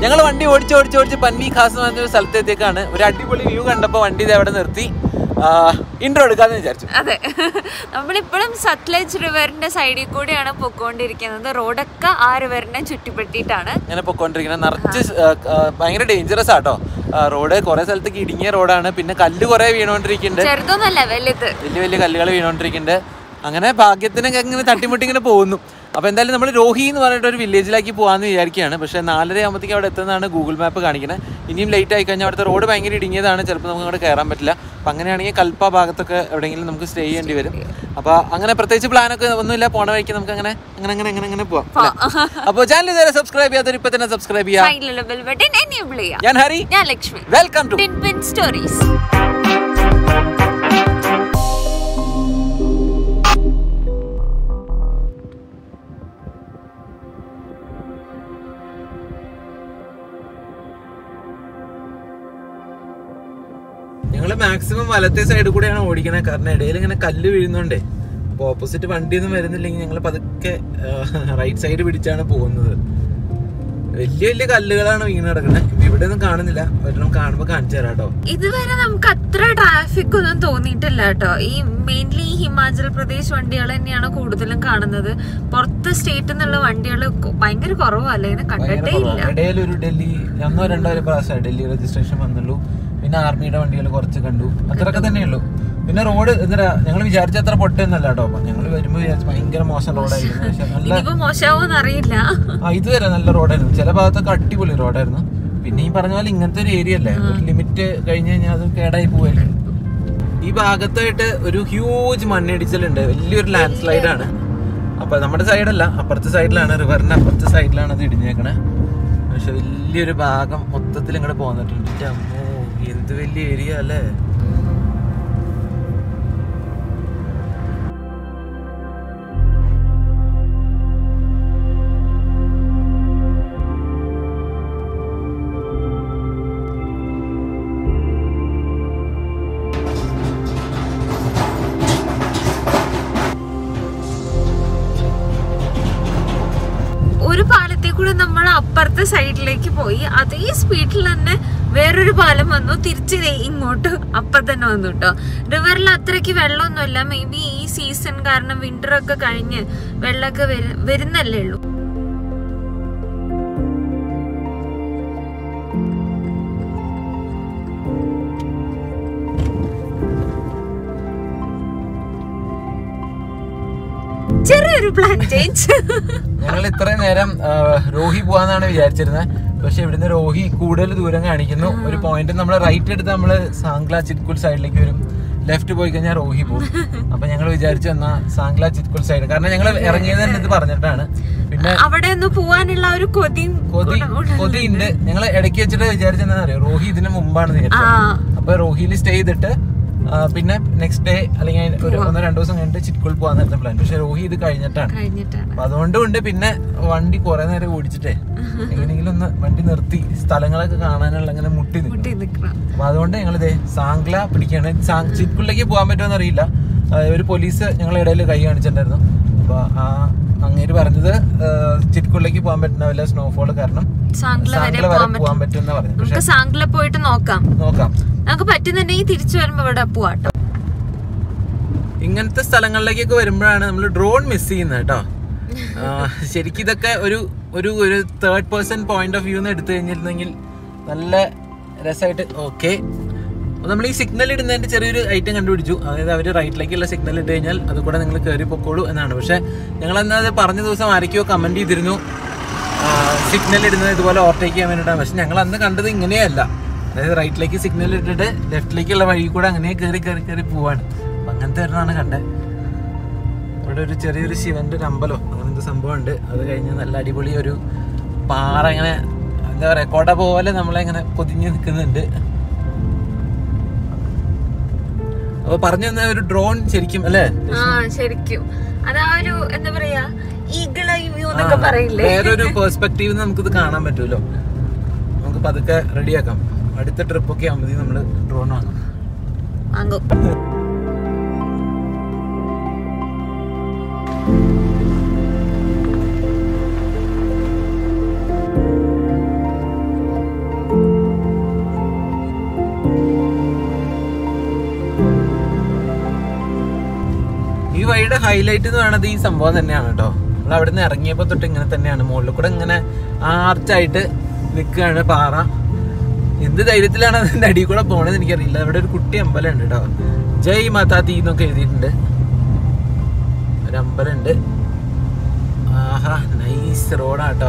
ഞങ്ങൾ വണ്ടി ഓടിച്ച് ഓടിച്ച് ഓടിച്ച് പൻവി ഖാസ് എന്ന് പറഞ്ഞ ഒരു സ്ഥലത്തെത്തിയേക്കാണ് ഒരു അടിപൊളി വ്യൂ കണ്ടപ്പോൾ വണ്ടി ഇത് അവിടെ നിർത്തി ഇൻട്രോ എടുക്കാന്ന് വിചാരിച്ചു അതെ നമ്മളിപ്പോഴും സത്ലജ് റിവറിന്റെ സൈഡിൽ കൂടെയാണ് പൊക്കോണ്ടിരിക്കുന്നത് റോഡൊക്കെ ആ റിവറിനെ ചുറ്റിപ്പറ്റിയിട്ടാണ് ഇങ്ങനെ പൊക്കോണ്ടിരിക്കുന്നത് നിറച്ച് സ്- ആ, ആ, ഭയങ്കര ഡേഞ്ചറസ് ആട്ടോ റോഡ് കുറെ സ്ഥലത്തേക്ക് ഇടുങ്ങിയ റോഡാണ് പിന്നെ കല്ല് കുറെ വീണോണ്ടിരിക്കുന്നുണ്ട് ചെറുതൊന്നല്ല വലുത് വലിയ വലിയ കല്ലുകൾ വീണോണ്ടിരിക്കുന്നുണ്ട് അങ്ങനെ ഭാഗ്യത്തിനൊക്കെ ഇങ്ങനെ തട്ടിമുട്ടി ഇങ്ങനെ പോകുന്നു അപ്പോൾ എന്തായാലും നമ്മൾ രോഹി എന്ന് പറഞ്ഞിട്ട് ഒരു വില്ലേജിലേക്ക് പോകാമെന്ന് വിചാരിക്കുകയാണ് പക്ഷേ നാലര ആകുമ്പോഴത്തേക്ക് അവിടെ എത്തുന്നതാണ് ഗൂഗിൾ മാപ്പ് കാണിക്കുന്നത് ഇനിയും ലേറ്റ് ആയി കഴിഞ്ഞാൽ അവിടുത്തെ റോഡ് ഭയങ്കര ഇടുങ്ങിയതാണ് ചിലപ്പോൾ നമുക്ക് അവിടെ കയറാൻ പറ്റില്ല അപ്പം അങ്ങനെയാണെങ്കിൽ കൽപ്പ ഭാഗത്തൊക്കെ എവിടെയെങ്കിലും നമുക്ക് സ്റ്റേ ചെയ്യേണ്ടി വരും അപ്പോൾ അങ്ങനെ പ്രത്യേകിച്ച് പ്ലാനൊക്കെ ഒന്നുമില്ല പോണ വഴിക്ക് നമുക്ക് അങ്ങനെ അങ്ങനെ അങ്ങനെ അങ്ങനെ അങ്ങനെ പോവാം അപ്പോൾ ചാനൽ ഇതുവരെ സബ്സ്ക്രൈബ് ചെയ്യാത്തൊരു ഇപ്പം തന്നെ സബ്സ്ക്രൈബ് ചെയ്യാം സൈഡിലുള്ള ബെൽ ബട്ടൺ എനേബിൾ ചെയ്യാം ഞാൻ ഹരി ഞാൻ Lakshmi welcome to tin pin stories ഞങ്ങൾ മാക്സിമം വലത്തെ സൈഡിൽ കൂടെയാണ് ഓടിക്കണത് കാരണം ഇടയിൽ ഇങ്ങനെ കല്ല് വീഴുന്നുണ്ടേ അപ്പോൾ ഓപ്പോസിറ്റ് വണ്ടിയൊന്നും വരുന്നില്ലെങ്കിൽ ഞങ്ങൾ പതുക്കെ റൈറ്റ് സൈഡ് പിടിച്ചാണ് പോകുന്നത് വലിയ വലിയ കല്ലുകളാണ് വീണ് കിടക്കുന്നത് ഇവിടെ ഒന്നും കാണുന്നില്ല ഒരെണ്ണം കാണുമ്പോൾ കാണിച്ചു തരാം കേട്ടോ ഇതുവരെ നമുക്ക് അത്ര ട്രാഫിക് ഒന്നും തോന്നിയിട്ടില്ല കേട്ടോ ഈ മെയിൻലി ഹിമാചൽ പ്രദേശ് വണ്ടികൾ തന്നെയാണ് കൂടുതലും കാണുന്നത് പുറത്ത് സ്റ്റേറ്റിൽ നിന്നുള്ള വണ്ടികൾ ഭയങ്കര കുറവല്ലേ ഇത് കണ്ടിട്ടേ ഇല്ല ഇടയിൽ ഒരു ഡൽഹി ഒന്നോ രണ്ടോ ഒരു പ്രാവശ്യം ഡൽഹി രജിസ്ട്രേഷൻ വന്നുള്ളൂ പിന്നെ ആർമിയുടെ വണ്ടികൾ കുറച്ച് കണ്ടു അത്രയൊക്കെ തന്നെയുള്ളൂ പിന്നെ റോഡ് എന്താ ഞങ്ങൾ വിചാരിച്ച അത്ര പൊട്ടൊന്നല്ല കേട്ടോ ഞങ്ങൾ വരുമ്പോൾ വിചാരിച്ചു ഭയങ്കര മോശം റോഡായിരുന്നു പക്ഷെ നല്ല ഇനിയിപ്പോ മോശമാവോന്ന് അറിയില്ല ആ ഇതുവരെ നല്ല റോഡായിരുന്നു ചില ഭാഗത്തൊക്കെ അടിപൊളി റോഡായിരുന്നു പിന്നെ ഈ പറഞ്ഞ പോലെ ഇങ്ങനത്തെ ഒരു ഏരിയ അല്ലേ ഒരു ലിമിറ്റ് കഴിഞ്ഞ് കഴിഞ്ഞാൽ അത് കേടായി പോവായിരിക്കും ഈ ഭാഗത്തായിട്ട് ഒരു ഹ്യൂജ് മണ്ണിടിച്ചിലുണ്ട് വലിയൊരു ലാൻഡ് സ്ലൈഡ് ആണ് അപ്പൊ നമ്മുടെ സൈഡല്ല അപ്പുറത്തെ സൈഡിലാണ് റിവറിന്റെ അപ്പുറത്തെ സൈഡിലാണ് അത് ഇടിഞ്ഞേക്കണേ പക്ഷെ വലിയൊരു ഭാഗം മൊത്തത്തിൽ ഇങ്ങോട്ട് പോന്നിട്ടുണ്ട് എൻ്റെ അമ്മോ എന്ത് വലിയ ഏരിയ അല്ലേ ഒരു പാലത്തിൽ കൂടെ നമ്മൾ അപ്പുറത്തെ സൈഡിലേക്ക് പോയി അതേ സ്പീഡിൽ തന്നെ വേറൊരു പാലം വന്നു തിരിച്ച് ദേ ഇങ്ങോട്ട് അപ്പം തന്നെ വന്നു കേട്ടോ റിവറിൽ അത്രയ്ക്ക് വെള്ളമൊന്നുമില്ല മേ ബി ഈ സീസൺ കാരണം വിന്റർ ഒക്കെ കഴിഞ്ഞ് വെള്ളമൊക്കെ വരു- വരുന്നല്ലേ ഉള്ളൂ ചെറിയൊരു പ്ലാൻ ചേഞ്ച് ഞങ്ങൾ ഇത്രയും നേരം ആ, രോഹി പോവാന്നാണ് വിചാരിച്ചിരുന്നത് പക്ഷെ ഇവിടുന്ന് രോഹി കൂടുതൽ ദൂരം കാണിക്കുന്നു ഒരു പോയിന്റ് നമ്മൾ റൈറ്റ് എടുത്ത് നമ്മൾ സാംഗ്ല ചിത്കുൽ സൈഡിലേക്ക് വരും ലെഫ്റ്റ് പോയി കഴിഞ്ഞാൽ രോഹി പോകും അപ്പൊ ഞങ്ങൾ വിചാരിച്ചു എന്നാ സാംഗ്ല ചിത്കുൽ സൈഡ് കാരണം ഞങ്ങൾ ഇറങ്ങിയത് തന്നെ ഇത് പറഞ്ഞിട്ടാണ് പിന്നെ അവിടെ ഒന്ന് പോവാനുള്ള ഒരു കൊതി കൊതി കൊതി ഉണ്ട് ഞങ്ങൾ ഇടയ്ക്ക് വെച്ചിട്ട് വിചാരിച്ചെന്താ അറിയോ രോഹി ഇതിന് മുമ്പാണ് ആ വിചാരിച്ചത് അപ്പൊ രോഹിയിൽ സ്റ്റേ ചെയ്തിട്ട് ആ, പിന്നെ നെക്സ്റ്റ് ഡേ അല്ലെങ്കിൽ ഒരു ഒന്നോ രണ്ടോ ദിവസം കഴിഞ്ഞിട്ട് ചിത്കുൽ പോകാന്നായിരുന്നു പ്ലാൻ പക്ഷെ രോഹി ഇത് കഴിഞ്ഞിട്ടാണ് കഴിഞ്ഞിട്ടാണ് അപ്പൊ അതുകൊണ്ട് കൊണ്ട് പിന്നെ വണ്ടി കുറെ നേരം ഓടിച്ചിട്ടേ എങ്ങനെയെങ്കിലും ഒന്ന് വണ്ടി നിർത്തി സ്ഥലങ്ങളൊക്കെ കാണാനുള്ള അങ്ങനെ മുട്ടി നിൽക്കും കുട്ടി നിക്കണം അപ്പൊ അതുകൊണ്ട് ഞങ്ങൾ ഇതേ സാംഗ്ല പിടിക്കാണ് സാങ് ചിത്കുളിലേക്ക് പോകാൻ പറ്റുമെന്ന് അറിയില്ല ആ, ഒരു പോലീസ് ഞങ്ങളെ ഇടയിൽ കൈ കാണിച്ചിട്ടുണ്ടായിരുന്നു അപ്പൊ ആ അങ്ങേര് പറഞ്ഞത് ചിത്കുളിലേക്ക് പോകാൻ പറ്റുന്ന വല്ല സ്നോഫോൾ കാരണം സാംഗ്ല വരെ സാംഗ്ല വരെ പോവാൻ പോകാൻ പറ്റും പറ്റുമെന്ന് പറഞ്ഞു പക്ഷെ നമുക്ക് സാംഗ്ല പോയിട്ട് നോക്കാം നോക്കാം നമുക്ക് പറ്റുന്നുണ്ടെങ്കിൽ തിരിച്ചു വരുമ്പോ ഇവിടെ പോവാട്ടോ ഇങ്ങനത്തെ സ്ഥലങ്ങളിലേക്കൊക്കെ വരുമ്പോഴാണ് നമ്മൾ ഡ്രോൺ മിസ് ചെയ്യുന്നത് കേട്ടോ ആ, ശരിക്കും ഇതൊക്കെ ഒരു ഒരു ഒരു third person point of view എന്ന് എടുത്തു കഴിഞ്ഞിരുന്നെങ്കിൽ നല്ല രസമായിട്ട് ഓക്കെ നമ്മൾ ഈ സിഗ്നൽ ഇടുന്നതിന്റെ ചെറിയൊരു ഐറ്റം കണ്ടുപിടിച്ചു അതായത് അവർ റൈറ്റിലേക്കുള്ള സിഗ്നൽ ഇട്ട് കഴിഞ്ഞാൽ അത് കൂടെ നിങ്ങൾ കയറി പൊക്കോളൂ എന്നാണ് പക്ഷെ ഞങ്ങൾ അന്ന് അത് പറഞ്ഞ ദിവസം ആരൊക്കെയോ കമന്റ് ചെയ്തിരുന്നു സിഗ്നൽ ഇടുന്നത് ഇതുപോലെ ഓവർടേക്ക് ചെയ്യാൻ വേണ്ടിയിട്ടാണ് പക്ഷെ ഞങ്ങൾ അന്ന് കണ്ടത് ഇങ്ങനെയല്ല അതായത് റൈറ്റിലേക്ക് സിഗ്നൽ ഇട്ടിട്ട് ലെഫ്റ്റിലേക്കുള്ള വഴി കൂടെ അങ്ങനെ കയറി കയറി കയറി പോവാണ് അപ്പൊ അങ്ങനത്തെ ഒരെണ്ണമാണ് കണ്ടത് ഇവിടെ ഒരു ചെറിയൊരു ശിവന്റെ ഒരു അമ്പലം അങ്ങനത്തെ സംഭവം ഉണ്ട് അത് കഴിഞ്ഞ് നല്ല അടിപൊളി ഒരു പാറ ഇങ്ങനെ എന്താ പറയാ കൊട പോലെ നമ്മളെ ഇങ്ങനെ പൊതിഞ്ഞ് നിൽക്കുന്നുണ്ട് അപ്പൊ പറഞ്ഞു തന്ന ഒരു ഡ്രോൺ ശരിക്കും അല്ലേ ആ ശരിക്കും അത് ആ ഒരു എന്താ പറയാ ഈഗിള വ്യൂ എന്നൊക്കെ പറയില്ലേ വേറൊരു പെർസ്പെക്റ്റീവ് നമുക്കിത് കാണാൻ പറ്റുമല്ലോ നമുക്ക് പതുക്കെ റെഡിയാക്കാം അടുത്ത ട്രിപ്പൊക്കെ ആകുമ്പോൾ നമ്മൾ ഡ്രോൺ വാങ്ങാം വാങ്ങും യാത്രയുടെ ഹൈലൈറ്റ് എന്ന് പറയുന്നത് ഈ സംഭവം തന്നെയാണ് കേട്ടോ നമ്മൾ അവിടെ നിന്ന് ഇറങ്ങിയപ്പോൾ തൊട്ട് ഇങ്ങനെ തന്നെയാണ് മുകളിൽ കൂടെ ഇങ്ങനെ ആർച്ചായിട്ട് നിൽക്കുകയാണ് പാറ എന്ത് ധൈര്യത്തിലാണ് അതിന്റെ അടിയിൽ കൂടെ പോണതെന്ന് എനിക്കറിയില്ല അവിടെ ഒരു കുട്ടി അമ്പലം ഉണ്ട് കേട്ടോ ജയ് മാതാ തീ എന്നൊക്കെ എഴുതിയിട്ടുണ്ട് ഒരു അമ്പലം ഉണ്ട് ആഹാ നൈസ് റോഡാട്ടോ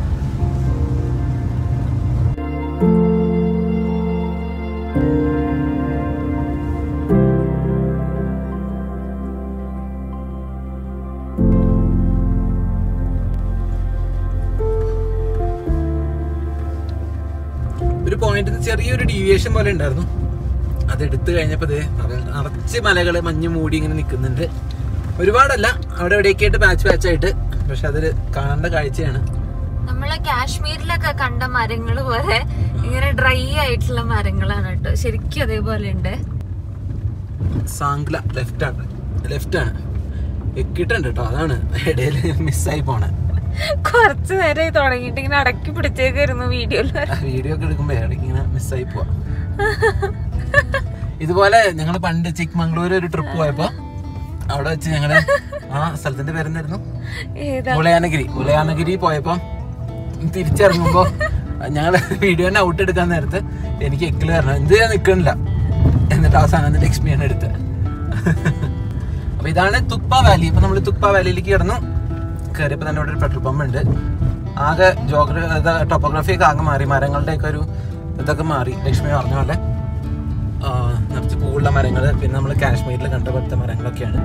ഒരു പോയിന്റിൽ ചെറിയൊരു ഡീവിയേഷൻ പോലെ ഉണ്ടായിരുന്നു അത് എടുത്തു കഴിഞ്ഞപ്പോ ദേ നിറ- നിറച്ച് മലകള് മഞ്ഞ് മൂടി ഇങ്ങനെ നിൽക്കുന്നുണ്ട് ഒരുപാടല്ല അവിടെ എവിടെയൊക്കെ ആയിട്ട് പാച്ച് പാച്ച് ആയിട്ട് പക്ഷെ അതൊരു കാണേണ്ട കാഴ്ചയാണ് നമ്മളെ കാശ്മീരിലൊക്കെ കണ്ട മരങ്ങൾ പോലെ ഇങ്ങനെ ഡ്രൈ ആയിട്ടുള്ള മരങ്ങളാണ് കേട്ടോ ശരിക്കും അതേപോലെ ഉണ്ട് സാംഗ്ല ലെഫ്റ്റ് ആണ് ലെഫ്റ്റ് ആണ് എക്കിട്ടുണ്ട് കേട്ടോ അതാണ് ഇടയിൽ മിസ്സായി പോണേ കുറച്ചു നേരമായി തുടങ്ങിയിട്ട് ഇങ്ങനെ അടക്കി പിടിച്ചേക്കായിരുന്നു വീഡിയോയിൽ വീഡിയോ ഒക്കെ എടുക്കുമ്പോ ഇടയ്ക്ക് ഇങ്ങനെ മിസ്സായി പോവാ ഇതുപോലെ ഞങ്ങൾ പണ്ട് ചിക്മംഗ്ലൂർ ഒരു ട്രിപ്പ് പോയപ്പോ അവിടെ വെച്ച് ഞങ്ങള് ആ സ്ഥലത്തിന്റെ പേരെന്തായിരുന്നു ഏതാ ഉളയാനഗിരി ഉളയാനഗിരി പോയപ്പോ തിരിച്ചിറങ്ങുമ്പോ ഞങ്ങള് വീഡിയോനെ ഔട്ട് എടുക്കാൻ നേരത്ത് എനിക്ക് എക്കില് തരണം എന്ത് ഞാൻ നിക്കണില്ല എന്നിട്ട് അവസാനം എന്നിട്ട് എക്സ്പീരിയൻ എടുത്ത് അപ്പൊ ഇതാണ് തുപ്പ വാലി ഇപ്പൊ നമ്മള് തുപ്പ വാലിയിലേക്ക് കിടന്നു കയറിയപ്പോ തന്നെ ഇവിടെ ഒരു പെട്രോൾ പമ്പ് ഉണ്ട് ആകെ ജോഗ്രഫി ടോപ്പോഗ്രഫി ഒക്കെ ആകെ മാറി മരങ്ങളുടെ ഒക്കെ ഒരു ഇതൊക്കെ മാറി ലക്ഷ്മി പറഞ്ഞ പോലെ ആ, നിറച്ച് പൂവുള്ള മരങ്ങൾ പിന്നെ നമ്മൾ കാശ്മീരിൽ കണ്ട പോലത്തെ മരങ്ങളൊക്കെയാണ്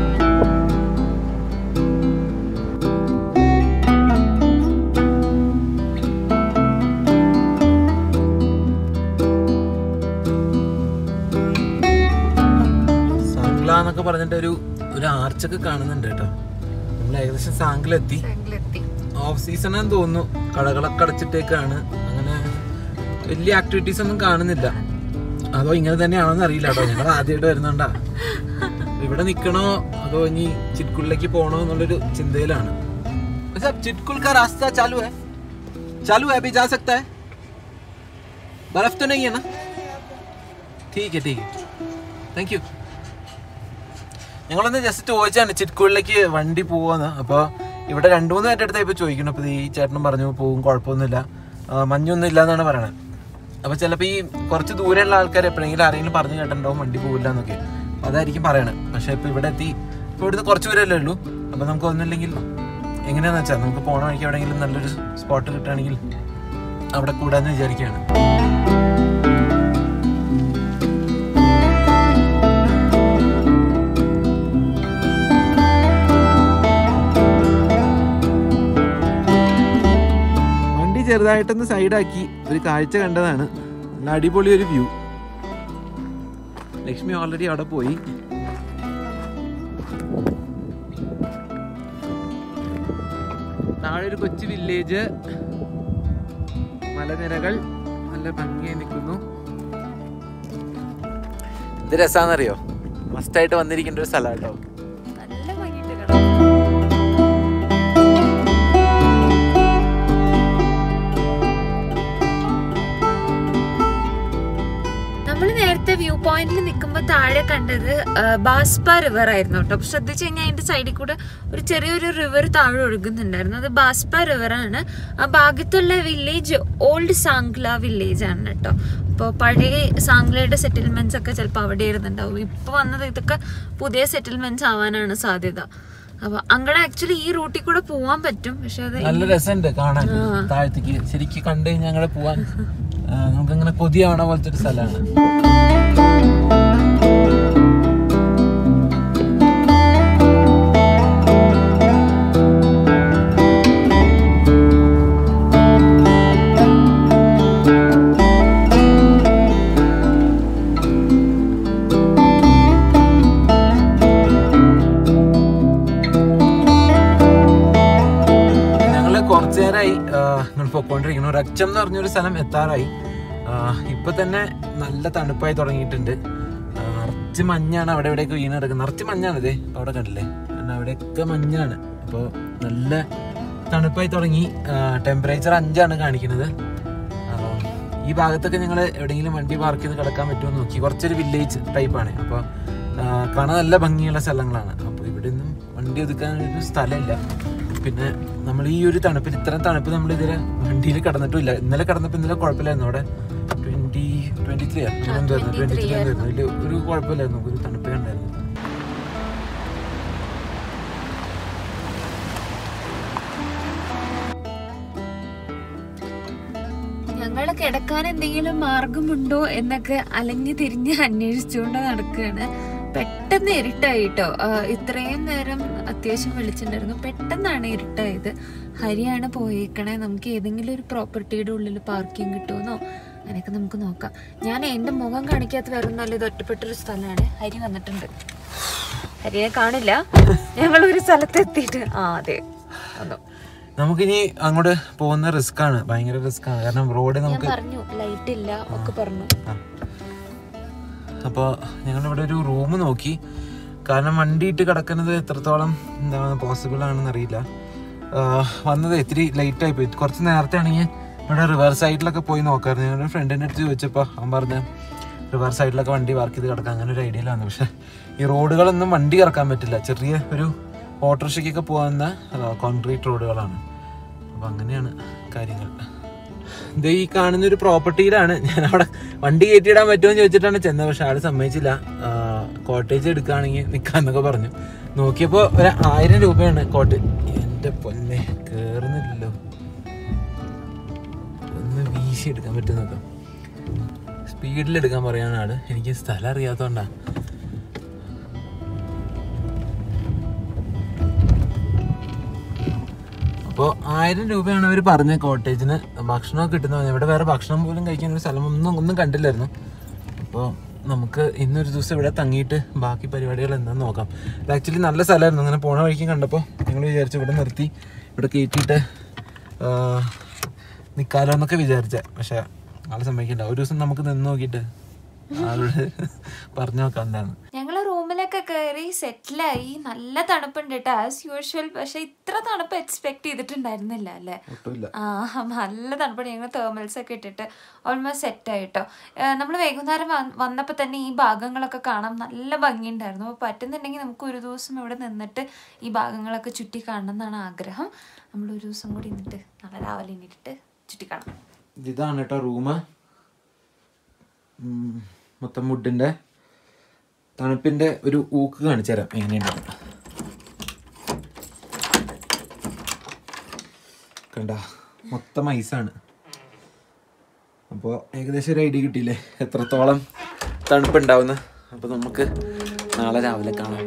സാംഗ്ല എന്നൊക്കെ പറഞ്ഞിട്ട് ഒരു ഒരു ആർച്ചൊക്കെ കാണുന്നുണ്ട് കേട്ടോ നമ്മൾ ഏകദേശം സാംഗ്ലെത്തി എത്തി ഓഫ് സീസൺ ആണെന്ന് തോന്നുന്നു കടകളൊക്കെ അടച്ചിട്ടേക്കാണ് അങ്ങനെ വലിയ ആക്ടിവിറ്റീസ് ഒന്നും കാണുന്നില്ല അതോ ഇങ്ങനെ തന്നെയാണോന്ന് അറിയില്ല കേട്ടോ ഞങ്ങൾ ആദ്യമായിട്ട് വരുന്നുണ്ടാ ഇവിടെ നിക്കണോ അതോ ഇനി ചിറ്റ്കുളിലേക്ക് പോണോ എന്നുള്ളൊരു ചിന്തയിലാണ് अच्छा, चिटकुल का रास्ता चालू है चालू है अभी जा सकता है बर्फ तो नहीं है ना ठीक है ठीक है താങ്ക് യു ഞങ്ങളൊന്ന് ജസ്റ്റ് ചോദിച്ചാണ് ചിറ്റ്കൂളിലേക്ക് വണ്ടി പോവാന്ന് അപ്പോൾ ഇവിടെ രണ്ടു മൂന്ന് പേരുടെ അടുത്ത് ഇപ്പോൾ ചോദിക്കണം അപ്പോൾ ഈ ചേട്ടനും പറഞ്ഞു പോവും കുഴപ്പമൊന്നുമില്ല ആ, മഞ്ഞൊന്നും ഇല്ല എന്നാണ് പറയണത് അപ്പോൾ ചിലപ്പോൾ ഈ കുറച്ച് ദൂരെയുള്ള ആൾക്കാർ എപ്പോഴെങ്കിലും ആരെങ്കിലും പറഞ്ഞു കേട്ടിട്ടുണ്ടാവും വണ്ടി പോവില്ല എന്നൊക്കെ അപ്പോൾ അതായിരിക്കും പറയണത് പക്ഷേ ഇപ്പോൾ ഇവിടെ എത്തി ഇപ്പോൾ ഇവിടുന്ന് കുറച്ച് ദൂരമല്ലേ ഉള്ളൂ അപ്പോൾ നമുക്ക് ഒന്നുമില്ലെങ്കിൽ എങ്ങനെയാണെന്ന് വെച്ചാൽ നമുക്ക് പോകണ വഴിക്ക് എവിടെയെങ്കിലും നല്ലൊരു സ്പോട്ട് കിട്ടുകയാണെങ്കിൽ അവിടെ കൂടാന്ന് വിചാരിക്കുകയാണ് വണ്ടി ചെറുതായിട്ടൊന്ന് സൈഡാക്കി ഒരു കാഴ്ച കണ്ടതാണ് നല്ല അടിപൊളി ഒരു വ്യൂ ലക്ഷ്മി ഓൾറെഡി അവിടെ പോയി താഴെ ഒരു കൊച്ചു വില്ലേജ് മലനിരകൾ നല്ല ഭംഗിയായി നിൽക്കുന്നു എന്ത് രസാന്നറിയോ മസ്റ്റായിട്ട് വന്നിരിക്കേണ്ട ഒരു സ്ഥലം കേട്ടോ നല്ല ഭംഗിയുണ്ട് കാണാൻ. നമ്മൾ നേരത്തെ വ്യൂ പോയിന്റിൽ നിൽക്കുമ്പോൾ താഴെ കണ്ടത് ആ, ബാസ്പ റിവർ ആയിരുന്നു കേട്ടോ അപ്പൊ ശ്രദ്ധിച്ചു കഴിഞ്ഞാൽ അതിന്റെ സൈഡിൽ കൂടെ ഒരു ചെറിയൊരു റിവർ താഴെ ഒഴുകുന്നുണ്ടായിരുന്നു അത് ബാസ്പ റിവർ ആണ് ആ ഭാഗത്തുള്ള വില്ലേജ് ഓൾഡ് സാംഗ്ല വില്ലേജ് ആണ് കേട്ടോ അപ്പോൾ പഴയ സാംഗ്ലയുടെ സെറ്റിൽമെന്റ്സ് ഒക്കെ ചിലപ്പോൾ അവിടെ ഇരുന്നുണ്ടാവും ഇപ്പൊ വന്നത് ഇതൊക്കെ പുതിയ സെറ്റിൽമെന്റ്സ് ആവാനാണ് സാധ്യത അപ്പൊ അങ്ങടെ ആക്ച്വലി ഈ റൂട്ടിൽ കൂടെ പോവാൻ പറ്റും പക്ഷെ അത് നല്ല രസമുണ്ട് കാണാൻ ആ. താഴത്തേക്ക് ശരിക്കും കണ്ടു കഴിഞ്ഞാൽ ഞങ്ങളെ പോവാൻ ആ, നമുക്കിങ്ങനെ കൊതിയാവണ പോലത്തെ ഒരു സ്ഥലമാണ് ഞങ്ങള് കുറച്ചു നേരമായി ഞങ്ങൾ പൊക്കോണ്ടിരിക്കുന്നു റക്ചം എന്ന് പറഞ്ഞൊരു സ്ഥലം എത്താറായി ആ, ഇപ്പൊ തന്നെ നല്ല തണുപ്പായി തുടങ്ങിയിട്ടുണ്ട് ആ, നിറച്ച് മഞ്ഞാണ് അവിടെ എവിടെയൊക്കെ വീണ് കിടക്കുന്നത് നിറച്ച് മഞ്ഞാണ് ഇതേ അവിടെ കണ്ടില്ലേ കാരണം അവിടെയൊക്കെ മഞ്ഞാണ് അപ്പോൾ നല്ല തണുപ്പായി തുടങ്ങി ടെമ്പറേച്ചർ അഞ്ചാണ് കാണിക്കുന്നത് ആ, ഈ ഭാഗത്തൊക്കെ ഞങ്ങൾ എവിടെയെങ്കിലും വണ്ടി പാർക്ക് ചെയ്ത് കിടക്കാൻ പറ്റുമോ എന്ന് നോക്കി കുറച്ചൊരു വില്ലേജ് ടൈപ്പാണ് അപ്പോൾ കാണാൻ നല്ല ഭംഗിയുള്ള സ്ഥലങ്ങളാണ് അപ്പോൾ ഇവിടെ നിന്നും വണ്ടി ഒതുക്കാൻ ഒരു സ്ഥലമില്ല പിന്നെ നമ്മൾ ഈ ഒരു തണുപ്പിൽ ഇത്രയും തണുപ്പ് നമ്മൾ ഇതുവരെ വണ്ടിയിൽ കിടന്നിട്ടില്ല ഇന്നലെ കിടന്നപ്പോൾ ഇന്നലെ കുഴപ്പമില്ലായിരുന്നു അവിടെ ട്വന്റി ട്വന്റി ത്രീ എന്തായിരുന്നു ട്വന്റി ത്രീ ആയിരുന്നു വലിയ ഒരു കുഴപ്പമില്ലായിരുന്നു ഒരു തണുപ്പേ ഉണ്ടായിരുന്നു ഞങ്ങള് കിടക്കാൻ എന്തെങ്കിലും മാർഗമുണ്ടോ എന്നൊക്കെ അലഞ്ഞു തിരിഞ്ഞ് അന്വേഷിച്ചുകൊണ്ട് നടക്കുകയാണ് പെട്ടെന്ന് ഇരുട്ടായിട്ടോ ഇത്രയും നേരം അത്യാവശ്യം വെളിച്ചുണ്ടായിരുന്നു പെട്ടെന്നാണ് ഇരുട്ടായത് ഹരിയാണ് പോയേക്കണേ നമുക്ക് ഏതെങ്കിലും ഒരു പ്രോപ്പർട്ടിയുടെ ഉള്ളിൽ പാർക്കിംഗ് കിട്ടുമെന്നോ അങ്ങനെയൊക്കെ നമുക്ക് നോക്കാം ഞാൻ എന്റെ മുഖം കാണിക്കാത്ത വേറെ ഒന്നല്ല ഇത് ഒറ്റപ്പെട്ടൊരു സ്ഥലമാണ് ഹരി വന്നിട്ടുണ്ട് ഹരിയെ കാണില്ല ഞങ്ങൾ ഒരു സ്ഥലത്ത് എത്തിയിട്ട് ആ അതെ വന്നു നമുക്കിനി അങ്ങോട്ട് പോകുന്ന റിസ്ക് ആണ് ഭയങ്കര റിസ്ക് ആണ് കാരണം റോഡ് ഞാൻ നമുക്ക് പറഞ്ഞു ലൈറ്റ് ഇല്ല ഒക്കെ പറഞ്ഞു അപ്പോൾ ഞങ്ങളിവിടെ ഒരു റൂം നോക്കി കാരണം വണ്ടി ഇട്ട് കിടക്കുന്നത് എത്രത്തോളം എന്താണ് പോസിബിൾ ആണെന്ന് അറിയില്ല ആഹ് വന്നത് ഇത്തിരി ലേറ്റ് ആയി പോയി കുറച്ച് നേരത്തെ ആണെങ്കിൽ ഇവിടെ റിവർ സൈഡിലൊക്കെ പോയി നോക്കാറുണ്ട് ഞങ്ങളുടെ ഫ്രണ്ടിൻ്റെ അടുത്ത് ചോദിച്ചപ്പോൾ അവൻ പറഞ്ഞ റിവർ സൈഡിലൊക്കെ വണ്ടി പാർക്ക് ചെയ്ത് കിടക്കാം അങ്ങനെ ഒരു ഐഡിയയിലാണ് പക്ഷെ ഈ റോഡുകളൊന്നും വണ്ടി ഇറക്കാൻ പറ്റില്ല ചെറിയ ഒരു ഓട്ടോറിക്ഷയ്ക്കൊക്കെ പോകുന്ന കോൺക്രീറ്റ് റോഡുകളാണ് അപ്പം അങ്ങനെയാണ് കാര്യങ്ങൾ ഇത് ഈ കാണുന്ന ഒരു പ്രോപ്പർട്ടിയിലാണ് ഞാൻ അവിടെ വണ്ടി കയറ്റിയിടാൻ പറ്റുമോ എന്ന് ചോദിച്ചിട്ടാണ് ചെന്നത് പക്ഷെ ആള് സമ്മതിച്ചില്ല കോട്ടേജ് എടുക്കുകയാണെങ്കിൽ നിൽക്കാന്നൊക്കെ പറഞ്ഞു നോക്കിയപ്പോൾ ഒരു ആയിരം രൂപയാണ് കോട്ടേജ് എൻ്റെ പൊന്നെ കേറുന്നില്ലല്ലോ ഒന്ന് വീശി എടുക്കാൻ പറ്റും നോക്കാം സ്പീഡിൽ എടുക്കാൻ പറയാണ് ആള് എനിക്ക് സ്ഥലം അറിയാത്തോണ്ടാ അപ്പോൾ ആയിരം രൂപയാണ് അവർ പറഞ്ഞ കോട്ടേജിന് ഭക്ഷണമൊക്കെ കിട്ടുന്ന ഇവിടെ വേറെ ഭക്ഷണം പോലും കഴിക്കാൻ ഒരു സ്ഥലം ഒന്നും ഒന്നും കണ്ടില്ലായിരുന്നു അപ്പോൾ നമുക്ക് ഇന്നൊരു ദിവസം ഇവിടെ തങ്ങിയിട്ട് ബാക്കി പരിപാടികൾ എന്താണെന്ന് നോക്കാം ഇത് ആക്ച്വലി നല്ല സ്ഥലമായിരുന്നു അങ്ങനെ പോണ വഴിക്ക് കണ്ടപ്പോൾ ഞങ്ങൾ വിചാരിച്ചു ഇവിടെ നിർത്തി ഇവിടെ കയറ്റിയിട്ട് നിൽക്കാലോ എന്നൊക്കെ വിചാരിച്ച പക്ഷെ ആളെ സമ്മതിക്കണ്ട ഒരു ദിവസം നമുക്ക് നിന്ന് നോക്കിയിട്ട് ആളോട് പറഞ്ഞു നോക്കാം എന്താണ് ഞങ്ങൾ റൂമിലൊക്കെ കയറി സെറ്റിലായി നല്ല തണുപ്പുണ്ട് കേട്ടോ ആസ് യൂഷ്വൽ പക്ഷെ ഇത്ര തണുപ്പ് എക്സ്പെക്ട് ചെയ്തിട്ടുണ്ടായിരുന്നില്ല അല്ലേ ഒട്ടുമില്ല ആ നല്ല തണുപ്പാണ് ഞങ്ങൾ തേർമൽസ് ഒക്കെ ഇട്ടിട്ട് ഓൾമോസ്റ്റ് സെറ്റ് ആയിട്ടോ നമ്മൾ വൈകുന്നേരം വന്നപ്പോൾ തന്നെ ഈ ഭാഗങ്ങളൊക്കെ കാണാൻ നല്ല ഭംഗിയുണ്ടായിരുന്നു അപ്പോൾ പറ്റുന്നുണ്ടെങ്കിൽ നമുക്ക് ഒരു ദിവസം ഇവിടെ നിന്നിട്ട് ഈ ഭാഗങ്ങളൊക്കെ ചുറ്റി കാണണം എന്നാണ് ആഗ്രഹം നമ്മൾ ഒരു ദിവസം കൂടി നിന്നിട്ട് നാളെ രാവിലെ എണീറ്റിട്ട് ചുറ്റി കാണാം ഇതാണ് കേട്ടോ റൂമ് മൊത്തം വുഡിന്റെ തണുപ്പിന്റെ ഒരു ഊക്ക് കാണിച്ചു തരാം എങ്ങനെയുണ്ട് കണ്ട മൊത്തം ഐസാണ് അപ്പോൾ ഏകദേശം ഒരു ഐഡിയ കിട്ടിയില്ലേ എത്രത്തോളം തണുപ്പുണ്ടാവുന്ന അപ്പോൾ നമുക്ക് നാളെ രാവിലെ കാണാം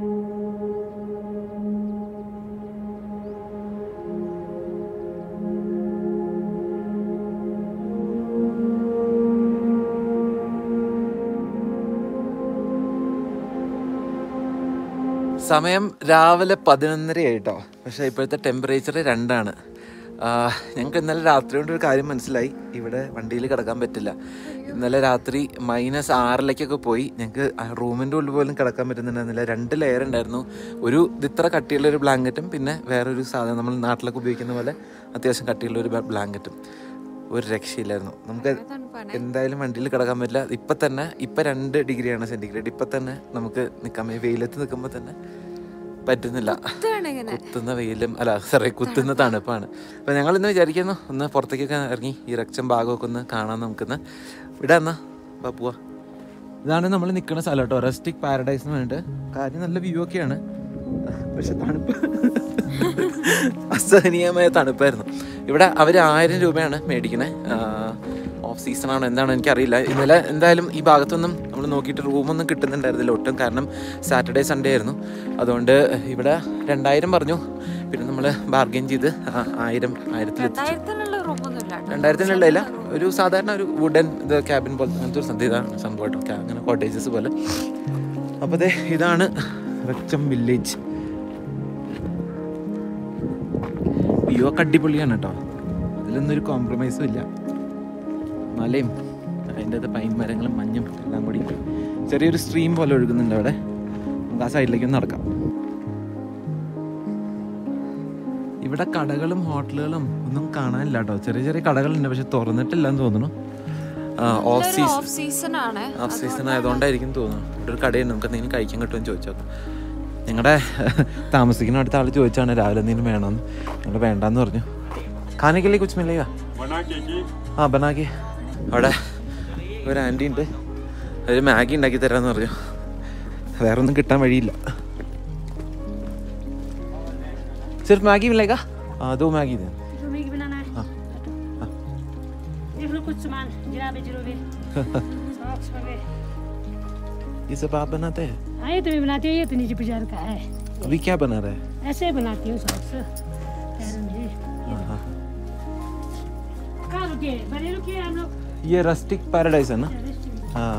സമയം രാവിലെ പതിനൊന്നര ആയിട്ടോ പക്ഷേ ഇപ്പോഴത്തെ ടെമ്പറേച്ചർ രണ്ടാണ് ഞങ്ങൾക്ക് ഇന്നലെ രാത്രി കൊണ്ട് ഒരു കാര്യം മനസ്സിലായി ഇവിടെ വണ്ടിയിൽ കിടക്കാൻ പറ്റില്ല ഇന്നലെ രാത്രി മൈനസ് ആറിലേക്കൊക്കെ പോയി ഞങ്ങൾക്ക് റൂമിൻ്റെ ഉള്ളിൽ പോലും കിടക്കാൻ പറ്റുന്നുണ്ടായിരുന്നില്ല രണ്ട് ലെയർ ഉണ്ടായിരുന്നു ഒരു ഇത് ഇത്ര കട്ടിയുള്ള ഒരു ബ്ലാങ്കറ്റും പിന്നെ വേറൊരു സാധനം നമ്മൾ നാട്ടിലൊക്കെ ഉപയോഗിക്കുന്ന പോലെ അത്യാവശ്യം കട്ടിയുള്ള ഒരു ബ്ലാങ്കറ്റും ഒരു രക്ഷയില്ലായിരുന്നു നമുക്ക് എന്തായാലും വണ്ടിയിൽ കിടക്കാൻ പറ്റില്ല ഇപ്പൊ തന്നെ ഇപ്പൊ രണ്ട് ഡിഗ്രിയാണ് സെന്റിഗ്രേഡ് ഇപ്പൊ തന്നെ നമുക്ക് നിൽക്കാൻ പറ്റും വെയിലത്ത് നിൽക്കുമ്പോൾ തന്നെ പറ്റുന്നില്ല കുത്തുന്ന വെയിലും അല്ല സോറി കുത്തുന്ന തണുപ്പാണ് അപ്പൊ ഞങ്ങൾ ഇന്ന് വിചാരിക്കുന്നു ഒന്ന് പുറത്തേക്കൊക്കെ ഇറങ്ങി ഈ റക്ഷം ഭാഗമൊക്കെ ഒന്ന് കാണാൻ നമുക്കൊന്ന് ഇവിടെ എന്നാ ബാ പോവാ ഇതാണ് നമ്മൾ നിൽക്കുന്ന സ്ഥലം കേട്ടോ റെസ്റ്റിക് പാരഡൈസ് എന്ന് പറഞ്ഞിട്ട് കാര്യം നല്ല വ്യൂ ഒക്കെയാണ് പക്ഷെ തണുപ്പ് അസഹനീയമായ തണുപ്പായിരുന്നു ഇവിടെ അവർ ആയിരം രൂപയാണ് മേടിക്കണേ ഓഫ് സീസൺ ആണോ എന്താണോ എനിക്കറിയില്ല ഇന്നലെ എന്തായാലും ഈ ഭാഗത്തൊന്നും നമ്മൾ നോക്കിയിട്ട് റൂമൊന്നും കിട്ടുന്നുണ്ടായിരുന്നില്ല ഒട്ടും കാരണം സാറ്റർഡേ സൺഡേ ആയിരുന്നു അതുകൊണ്ട് ഇവിടെ രണ്ടായിരം പറഞ്ഞു പിന്നെ നമ്മൾ ബാർഗെയിൻ ചെയ്ത് ആ- ആയിരം ആയിരത്തിൽ രണ്ടായിരത്തിനുള്ള റൂമൊന്നുമില്ല രണ്ടായിരത്തിനുള്ള ഇല്ല ഒരു സാധാരണ ഒരു വുഡൻ ഇത് ക്യാബിൻ പോലത്തെ അങ്ങനത്തെ ഒരു സംഭവം ഇതാണ് സംഭവം കേട്ടോ ക്യാ- അങ്ങനെ കോട്ടേജസ് പോലെ അപ്പോൾ അതെ ഇതാണ് റക്ചം വില്ലേജ് വ്യൂ ഒക്കെ അടിപൊളിയാണ് കേട്ടോ അതിലൊന്നും ഒരു കോംപ്രമൈസും ഇല്ല മലയും അതിൻ്റെ അത് പൈൻ മരങ്ങളും മഞ്ഞും എല്ലാം കൂടി ചെറിയൊരു സ്ട്രീം പോലെ ഒഴുകുന്നുണ്ട് അവിടെ നമുക്ക് ആ സൈഡിലേക്ക് ഒന്ന് നടക്കാം ഇവിടെ കടകളും ഹോട്ടലുകളും ഒന്നും കാണാനില്ല കേട്ടോ ചെറിയ ചെറിയ കടകളുണ്ട് പക്ഷെ തുറന്നിട്ടില്ല എന്ന് തോന്നുന്നു ഓഫ് സീസൺ ഓഫ് സീസൺ ആണ് ഓഫ് സീസൺ ആയതുകൊണ്ടായിരിക്കും തോന്നുന്നു ഇവിടെ ഒരു കടയുണ്ട് നമുക്ക് എന്തെങ്കിലും കഴിക്കാൻ കിട്ടുമെന്ന് ചോദിച്ചു നോക്കാം ഞങ്ങളുടെ താമസിക്കുന്ന അടുത്ത ആൾ ചോദിച്ചാണ് രാവിലെ എന്തെങ്കിലും വേണമെന്ന് ഞങ്ങൾ വേണ്ടാന്ന് പറഞ്ഞു ഖാനക്കല്ലേ കുച്ച് മില്ലേਗਾ ആ ബനാക്കി അവിടെ ഒരു ആൻറ്റി ഉണ്ട് ഒരു മാഗി ഉണ്ടാക്കി തരാമെന്ന് പറഞ്ഞു വേറെ ഒന്നും കിട്ടാൻ വഴിയില്ല सिर्फ मैगी मिलेगा हाँ दो मैगी दें जो मैगी बनाना है हाँ हाँ देख लो कुछ सामान जिराबे जिरोबे सॉक्स वगैरह ये सब आप बनाते हैं हाँ ये तो मैं बनाती हूँ ये तो नीचे बाजार का है अभी क्या बना रहे हैं ऐसे ही बनाती हूँ सॉक्स पैरों में हाँ, हाँ। कहाँ रुके बड़े रुके हम लोग ये रस्टिक पैराडाइज है ना हाँ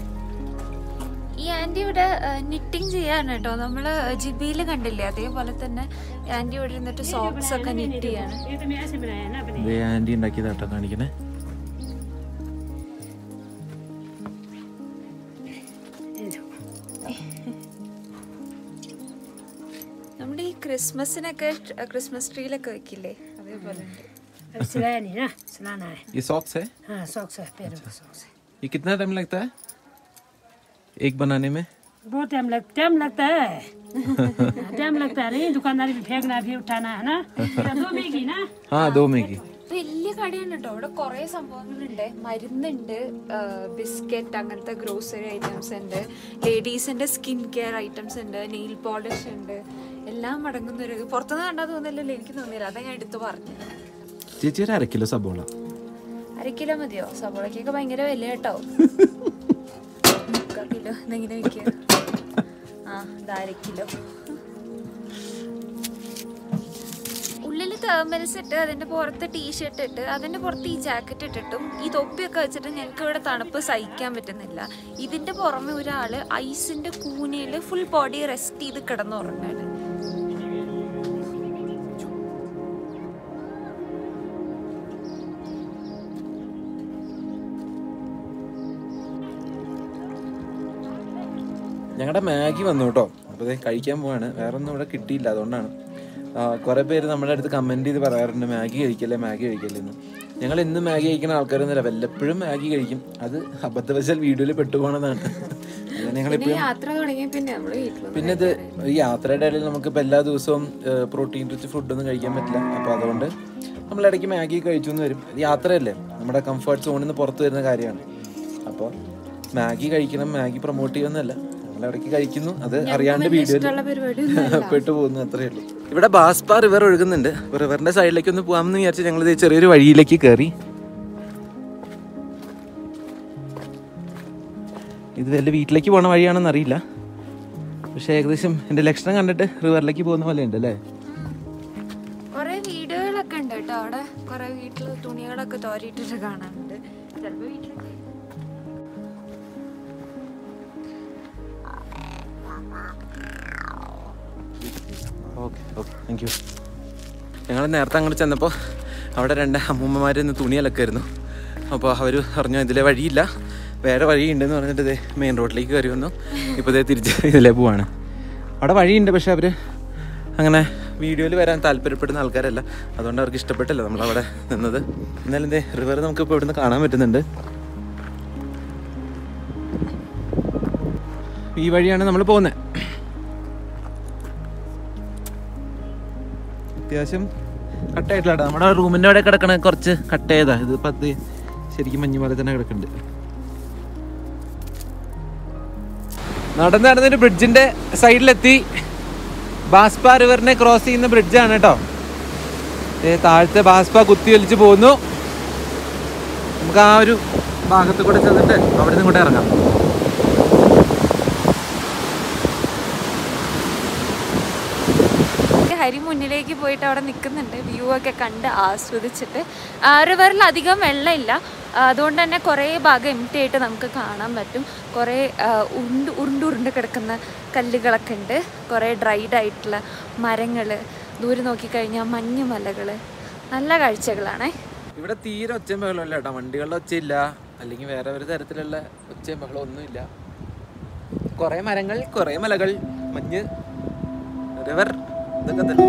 ഈ ആന്റി ഇവിടെ നിറ്റിങ് ചെയ്യാണ് കേട്ടോ നമ്മള് ജിബിയിൽ കണ്ടില്ലേ അതേപോലെ തന്നെ ആന്റി ഇവിടെ ഇരുന്നിട്ട് സോക്സ് ഒക്കെ നിറ്റ് ചെയ്യാണ് ये तो मैं ऐसे बनाया है ना अपने ഇത് ആൻറ്റി ഉണ്ടാക്കിയതാട്ടോ കാണിക്കണേ ये देखो। നമ്മുടെ ഈ ക്രിസ്മസിനൊക്കെ ക്രിസ്മസ് ട്രീലൊക്കെ വെക്കില്ലേ അതേപോലെ ഉണ്ട് अब सिलाया नहीं ना सिलाना है ये सॉक्स है हाँ सॉक्स है पैरों का सॉक्स है ये कितना टाइम लगता है एक बनाने में बहुत टाइम लग टाइम लगता है टाइम लगता है नहीं दुकानदारी भी फेंकना भी उठाना है ना दो मैगी ना हाँ दो मैगी വലിയ കടയാണ് കേട്ടോ ഇവിടെ കുറെ സംഭവങ്ങളുണ്ട് മരുന്നുണ്ട് ബിസ്ക്കറ്റ് അങ്ങനത്തെ ഗ്രോസറി ഐറ്റംസ് ഉണ്ട് ലേഡീസിന്റെ സ്കിൻ കെയർ ഐറ്റംസ് ഉണ്ട് നെയിൽ പോളിഷ് ഉണ്ട് എല്ലാം അടങ്ങുന്ന ഒരു പുറത്തുനിന്ന് കണ്ടാൽ തോന്നില്ലല്ലോ എനിക്ക് തോന്നിയില്ല അതാ ഞാൻ എടുത്തു പറഞ്ഞു ചേച്ചി ഒരു അര കിലോ സബോള അര കിലോ മതിയോ സവോളക്കൊക്കെ ഭയങ്കര വില കേട്ടോ മുക്കാൽ കിലോ എന്നെങ്ങനെ വിൽക്കുക ആ ഇത് അര കിലോ ഉള്ളിൽ തേർമൽസ് ഇട്ട് അതിന്റെ പുറത്ത് ടീഷർട്ട് ഇട്ട് അതിന്റെ പുറത്ത് ഈ ജാക്കറ്റ് ഇട്ടിട്ടും ഈ തൊപ്പിയൊക്കെ വെച്ചിട്ട് ഞങ്ങൾക്ക് ഇവിടെ തണുപ്പ് സഹിക്കാൻ പറ്റുന്നില്ല ഇതിന്റെ പുറമെ ഒരാള് ഐസിന്റെ കൂനയില് ഫുൾ ബോഡി റെസ്റ്റ് ചെയ്ത് കിടന്നുറങ്ങാണ് ഞങ്ങളുടെ മാഗി വന്നു കേട്ടോ അപ്പോൾ ഇത് കഴിക്കാൻ പോവാണ് വേറെ ഒന്നും ഇവിടെ കിട്ടിയില്ല അതുകൊണ്ടാണ് ആ, കുറേ പേര് നമ്മുടെ അടുത്ത് കമൻറ്റ് ചെയ്ത് പറയാറുണ്ട് മാഗി കഴിക്കല്ലേ മാഗി കഴിക്കല്ലേ എന്ന് ഞങ്ങൾ ഇന്ന് മാഗി കഴിക്കുന്ന ആൾക്കാരൊന്നുമില്ല വല്ലപ്പോഴും മാഗി കഴിക്കും അത് അബദ്ധവശാൽ വീഡിയോയിൽ പെട്ടുപോകണതാണ് അങ്ങനെ ഞങ്ങൾ പിന്നെ യാത്ര തുടങ്ങിയ പിന്നെ നമ്മള് വീട്ടിൽ പിന്നെ ഇത് ഈ യാത്രയുടെ ഇടയിൽ നമുക്കിപ്പോൾ എല്ലാ ദിവസവും പ്രോട്ടീൻ റിച്ച് ഫുഡൊന്നും കഴിക്കാൻ പറ്റില്ല അപ്പോൾ അതുകൊണ്ട് നമ്മൾ ഇടയ്ക്ക് മാഗി കഴിച്ചു എന്ന് വരും ഇത് യാത്രയല്ലേ നമ്മുടെ കംഫർട്ട് സോണിൽ നിന്ന് പുറത്ത് വരുന്ന കാര്യമാണ് അപ്പോൾ മാഗി കഴിക്കണം മാഗി പ്രൊമോട്ട് ചെയ്യുന്നതല്ല നമ്മൾ ഇടയ്ക്ക് കഴിക്കുന്നു അത് അറിയാണ്ട് വീഡിയോയിൽ ഇഷ്ടമുള്ള പരിപാടി പെട്ടു പോകുന്നു അത്രേ ഉള്ളൂ ഇവിടെ ബാസ്പ റിവർ ഒഴുകുന്നുണ്ട് അപ്പോൾ റിവറിന്റെ സൈഡിലേക്ക് ഒന്ന് പോകാമെന്ന് വിചാരിച്ച് ഞങ്ങൾ ഇത് ചെറിയൊരു വഴിയിലേക്ക് കയറി ഇത് വല്ല വീട്ടിലേക്ക് പോണ വഴിയാണെന്ന് അറിയില്ല പക്ഷെ ഏകദേശം എൻ്റെ ലക്ഷണം കണ്ടിട്ട് റിവറിലേക്ക് പോകുന്ന പോലെ ഉണ്ട് അല്ലേ കൊറേ വീടുകളൊക്കെ ഉണ്ട് കേട്ടോ അവിടെ കൊറേ വീട്ടില് തുണികളൊക്കെ തോരിയിട്ടിട്ട് കാണാനുണ്ട് ചിലപ്പോ വീട്ടിലൊക്കെ ഓക്കെ ഓക്കെ താങ്ക് യു ഞങ്ങൾ നേരത്തെ അങ്ങോട്ട് ചെന്നപ്പോൾ അവിടെ രണ്ട് അമ്മൂമ്മമാർ ഇന്ന് തുണി അലക്കായിരുന്നു അപ്പോൾ അവർ പറഞ്ഞു ഇതിലെ വഴിയില്ല വേറെ വഴിയുണ്ടെന്ന് പറഞ്ഞിട്ട് ഇതേ മെയിൻ റോഡിലേക്ക് കയറി വന്നു ഇപ്പോൾ ഇതേ തിരിച്ച് ഇതിലേ പോവാണ് അവിടെ വഴിയുണ്ട് പക്ഷെ അവർ അങ്ങനെ വീഡിയോയിൽ വരാൻ താല്പര്യപ്പെടുന്ന ആൾക്കാരല്ല അതുകൊണ്ട് അവർക്ക് ഇഷ്ടപ്പെട്ടില്ല നമ്മളവിടെ നിന്നത് എന്നാലും എന്തേ റിവർ നമുക്കിപ്പോൾ ഇവിടുന്ന് കാണാൻ പറ്റുന്നുണ്ട് ഈ വഴിയാണ് നമ്മൾ പോകുന്നത് അത്യാവശ്യം കട്ടയായിട്ടുള്ള നമ്മുടെ റൂമിന്റെ അവിടെ കിടക്കണ കുറച്ച് കട്ട് ചെയ്താ ഇത് പത്ത് ശരിക്കും മഞ്ഞ് പോലെ തന്നെ കിടക്കുന്നുണ്ട് നടന്ന് നടന്നൊരു ബ്രിഡ്ജിന്റെ സൈഡിലെത്തി ബാസ്പ റിവറിനെ ക്രോസ് ചെയ്യുന്ന ബ്രിഡ്ജാണ് കേട്ടോ ദേ താഴത്തെ ബാസ്പ കുത്തി വലിച്ച് പോകുന്നു നമുക്ക് ആ ഒരു ഭാഗത്ത് കൂടെ ചെന്നിട്ട് അവിടെ നിന്ന് ഇങ്ങോട്ട് ഇറങ്ങാം ഹരി മുന്നിലേക്ക് പോയിട്ട് അവിടെ നിൽക്കുന്നുണ്ട് വ്യൂ ഒക്കെ കണ്ട് ആസ്വദിച്ചിട്ട് റിവറിൽ അധികം വെള്ളമില്ല ആ, അതുകൊണ്ട് തന്നെ കുറേ ഭാഗം എം ടി ആയിട്ട് നമുക്ക് കാണാൻ പറ്റും കുറേ ആ, ഉരുണ്ട് ഉരുണ്ട് ഉരുണ്ട് കിടക്കുന്ന കല്ലുകളൊക്കെ ഉണ്ട് കുറേ ഡ്രൈഡ് ആയിട്ടുള്ള മരങ്ങൾ ദൂരെ നോക്കിക്കഴിഞ്ഞാൽ മഞ്ഞുമലകൾ നല്ല കാഴ്ചകളാണേ ഇവിടെ തീരെ ഒച്ചയും ബഹളം ഇല്ല കേട്ടോ വണ്ടികളുടെ ഒച്ചയില്ല അല്ലെങ്കിൽ വേറെ ഒരു തരത്തിലുള്ള ഒച്ചയും ബഹളം ഒന്നുമില്ല കുറെ മരങ്ങൾ കുറെ മലകൾ മഞ്ഞ് റിവർ ഇതൊക്കെ തന്നെ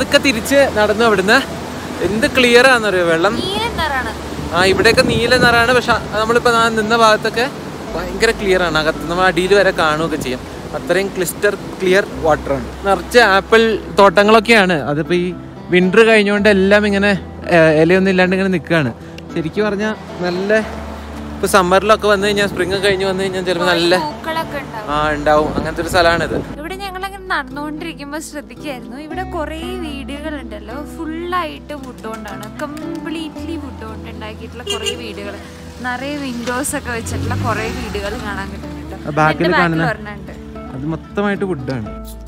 പതുക്കെ തിരിച്ച് നടന്നു അവിടുന്ന് എന്ത് ക്ലിയർ ആണെന്നറിയോ വെള്ളം നീല നിറാണ് ആ ഇവിടെയൊക്കെ നീല നിറാണ് പക്ഷെ നമ്മളിപ്പോ ആ നിന്ന ഭാഗത്തൊക്കെ ഭയങ്കര ക്ലിയർ ആണ് അകത്ത് നമ്മൾ അടിയിൽ വരെ കാണുകയൊക്കെ ചെയ്യും അത്രയും ക്ലിസ്റ്റർ ക്ലിയർ വാട്ടർ ആണ് നിറച്ച് ആപ്പിൾ തോട്ടങ്ങളൊക്കെയാണ് അതിപ്പോ ഈ വിന്റർ കഴിഞ്ഞുകൊണ്ട് എല്ലാം ഇങ്ങനെ ഏഹ്, ഇലയൊന്നും ഇല്ലാണ്ട് ഇങ്ങനെ നിൽക്കുകയാണ് ശരിക്കും പറഞ്ഞാൽ നല്ല ഇപ്പൊ സമ്മറിലൊക്കെ വന്നു കഴിഞ്ഞാൽ സ്പ്രിങ് കഴിഞ്ഞ് വന്നു കഴിഞ്ഞാൽ ചിലപ്പോൾ നല്ല പൂക്കളൊക്കെ ഉണ്ടാവും ആ ഉണ്ടാവും അങ്ങനത്തെ ഒരു സ്ഥലമാണിത് ഇവിടെ ഞങ്ങൾ അങ്ങനെ നടന്നുകൊണ്ടിരിക്കുമ്പോൾ ശ്രദ്ധിക്കായിരുന്നു ഇവിടെ കുറേ വീടുകൾ ഉണ്ടല്ലോ ഫുള്ളായിട്ട് വുഡ് കൊണ്ടാണ് കംപ്ലീറ്റ്ലി വുഡ് കൊണ്ട് ഉണ്ടാക്കിയിട്ടുള്ള കുറേ വീടുകൾ നിറയെ വിൻഡോസ് ഒക്കെ വെച്ചിട്ടുള്ള കുറേ വീടുകൾ കാണാൻ കിട്ടുന്നുണ്ട് ആ back ല് എൻ്റെ back ല് കാണുന്ന- ഒരെണ്ണമുണ്ട്. അത് മൊത്തമായിട്ട് വുഡാണ്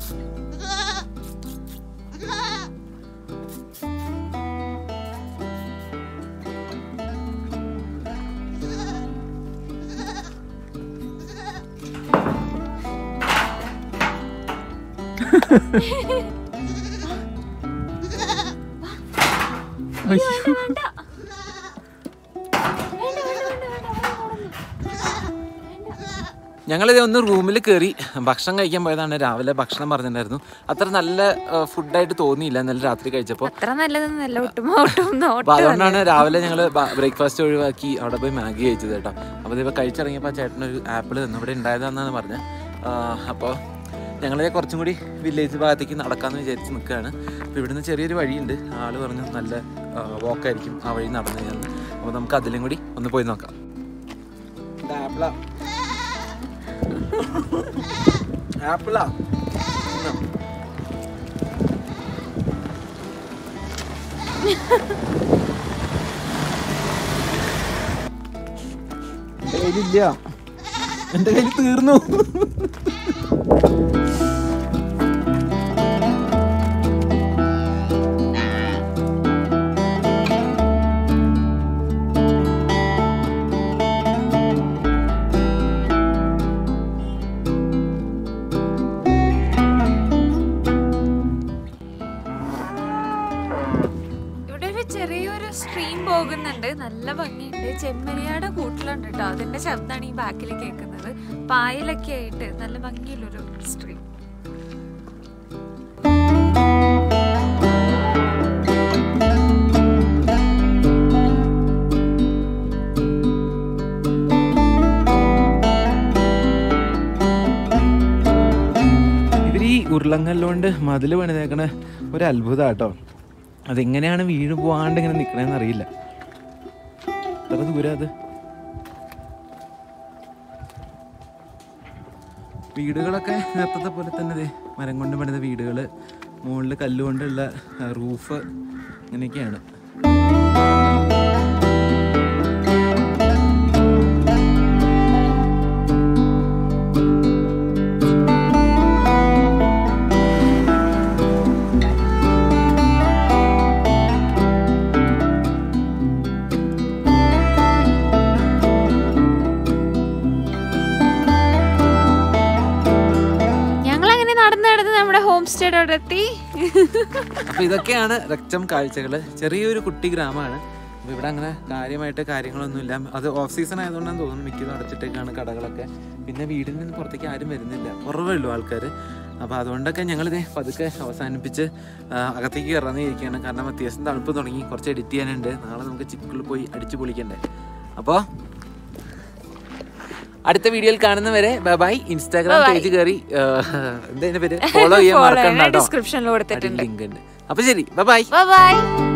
വേണ്ട. വേണ്ട, വേണ്ട, വേണ്ട, വേണ്ട, ഞങ്ങളിത് ഒന്ന് റൂമിൽ കയറി ഭക്ഷണം കഴിക്കാൻ പോയതാണ് രാവിലെ ഭക്ഷണം പറഞ്ഞിട്ടുണ്ടായിരുന്നു അത്ര നല്ല ഫുഡായിട്ട് തോന്നിയില്ല ഇന്നലെ രാത്രി കഴിച്ചപ്പോൾ അത്ര നല്ലതൊന്നുമല്ല ഒട്ടും ഒട്ടും അപ്പൊ നോട്ടും അതുകൊണ്ടാണ് രാവിലെ ഞങ്ങൾ ബ്രേക്ക്ഫാസ്റ്റ് ഒഴിവാക്കി അവിടെ പോയി മാഗി കഴിച്ചത് കേട്ടോ അപ്പോൾ ഇതിപ്പോൾ കഴിച്ചിറങ്ങിയപ്പോൾ ചേട്ടനൊരു ആപ്പിൾ തന്നു ഇവിടെ ഉണ്ടായതാണെന്നാണ് പറഞ്ഞത് അപ്പോൾ ഞങ്ങൾ കുറച്ചും കൂടി വില്ലേജ് ഭാഗത്തേക്ക് നടക്കാമെന്ന് വിചാരിച്ച് നിൽക്കുകയാണ് അപ്പോൾ ഇവിടുന്ന് ചെറിയൊരു വഴിയുണ്ട് ആള് പറഞ്ഞു നല്ല വാക്കായിരിക്കും ആ വഴി നടന്നു കഴിഞ്ഞാൽ അപ്പോൾ നമുക്ക് അതിലും കൂടി ഒന്ന് പോയി നോക്കാം ആപ്പിളാ ആപ്പിളാ എന്റെ കയ്യിലില്ല എന്റെ കയ്യിൽ തീർന്നു ഇവിടെ ഒരു ചെറിയൊരു സ്ട്രീം പോകുന്നുണ്ട് നല്ല ഭംഗിയുണ്ട് ചെമ്മരിയാടെ കൂട്ടിലുണ്ട് കേട്ടോ അതിന്റെ ശബ്ദമാണ് ഈ ബാക്കിൽ കേൾക്കുന്നത് പായലൊക്കെ ആയിട്ട് നല്ല ഭംഗിയുള്ളൊരു സ്ട്രീം ഇവർ ഈ ഉരുളങ്കല്ലുകൊണ്ട് മതിൽ പണിതേക്കണ ഒരു അത്ഭുതം കേട്ടോ അതെങ്ങനെയാണ് വീണ് പോവാണ്ട് ഇങ്ങനെ നിക്കണേന്ന് അറിയില്ല എത്ര ദൂരം അത് വീടുകളൊക്കെ നേരത്തെ പോലെ തന്നെ ദേ മരം കൊണ്ട് പണിത വീടുകൾ മുകളിൽ കല്ലുകൊണ്ടുള്ള റൂഫ് അങ്ങനെയൊക്കെയാണ് ഞങ്ങൾ അങ്ങനെ നടന്ന് നടന്ന് നമ്മുടെ ഹോം സ്റ്റേയുടെ അവിടെ എത്തി അപ്പൊ ഇതൊക്കെയാണ് രക്തം കാഴ്ചകള് ചെറിയൊരു കുട്ടി ഗ്രാമമാണ് അപ്പൊ ഇവിടെ അങ്ങനെ കാര്യമായിട്ട് കാര്യങ്ങളൊന്നുമില്ല അത് ഓഫ് സീസൺ ആയതുകൊണ്ടാണ് തോന്നുന്നു മിക്കതും അടച്ചിട്ടേക്കാണ് കടകളൊക്കെ പിന്നെ വീടിൽ നിന്ന് പുറത്തേക്ക് ആരും വരുന്നില്ല കുറവേ ഉള്ളൂ ആൾക്കാർ അപ്പോൾ അതുകൊണ്ടൊക്കെ ഞങ്ങളിത് പതുക്കെ അവസാനിപ്പിച്ച് ആ, അകത്തേക്ക് കയറാന്ന് ഇരിക്കുകയാണ് കാരണം അത്യാവശ്യം തണുപ്പ് തുടങ്ങി കുറച്ച് എഡിറ്റ് ചെയ്യാനുണ്ട് നാളെ നമുക്ക് ചിക്കുള്ളിൽ പോയി അടിച്ചു പൊളിക്കണ്ടേ അപ്പോൾ അടുത്ത വീഡിയോയിൽ കാണുന്നവരെ ബൈ ബൈ ഇൻസ്റ്റാഗ്രാം പേജ് കയറി എന്താ പേര് ഫോളോ ചെയ്യാൻ Follow മറക്കണ്ട ചെയ്യണം. കേട്ടോ Description ൽ കൊടുത്തിട്ടുണ്ട്. ലിങ്ക് ഉണ്ട് അപ്പൊ ശരി ബൈ ബൈ ബൈ